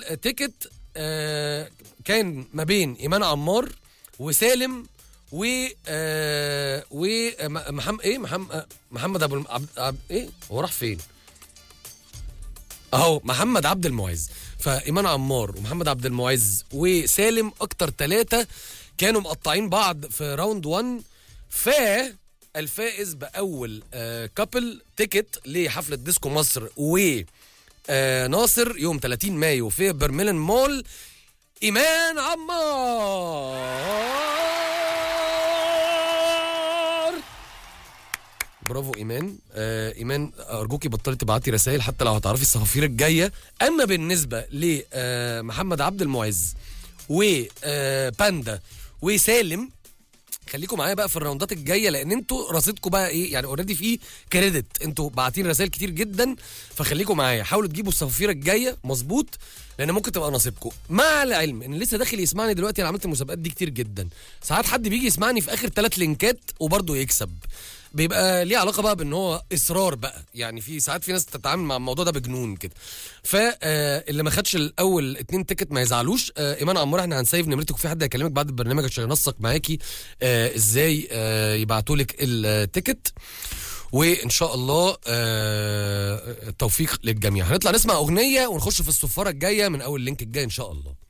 اول تيكت آه كان ما بين ايمان عمار وسالم و آه ومحمد ايه محمد محمد ابو الم- عبد عبد ايه هو راح فين اهو محمد عبد المعز فايمان عمار ومحمد عبد المعز وسالم اكتر ثلاثه كانوا مقطعين بعض في راوند 1 ف الفائز باول آه كابل تيكت لحفله ديسكو مصر و آه ناصر يوم 30 مايو في برميلان مول ايمان عمار برافو ايمان آه ايمان ارجوكي بطلي تبعتي رسائل حتى لو هتعرفي الصفافير الجايه اما بالنسبه لمحمد عبد المعز وباندا وسالم خليكم معايا بقى في الراوندات الجايه لان انتوا رصيدكم بقى ايه يعني اوريدي في كريدت انتوا باعتين رسائل كتير جدا فخليكم معايا حاولوا تجيبوا الصفافير الجايه مظبوط لان ممكن تبقى نصيبكم مع العلم ان لسه داخل يسمعني دلوقتي انا عملت المسابقات دي كتير جدا ساعات حد بيجي يسمعني في اخر ثلاث لينكات وبرضه يكسب بيبقى ليه علاقه بقى بان هو اصرار بقى يعني في ساعات في ناس تتعامل مع الموضوع ده بجنون كده فاللي ما خدش الاول اتنين تيكت ما يزعلوش آه، ايمان عمار احنا هنسيف نمرتك وفي حد هيكلمك بعد البرنامج عشان ينسق معاكي آه، ازاي آه، يبعتوا لك التيكت وان شاء الله آه، التوفيق للجميع هنطلع نسمع اغنيه ونخش في الصفاره الجايه من اول لينك الجاي ان شاء الله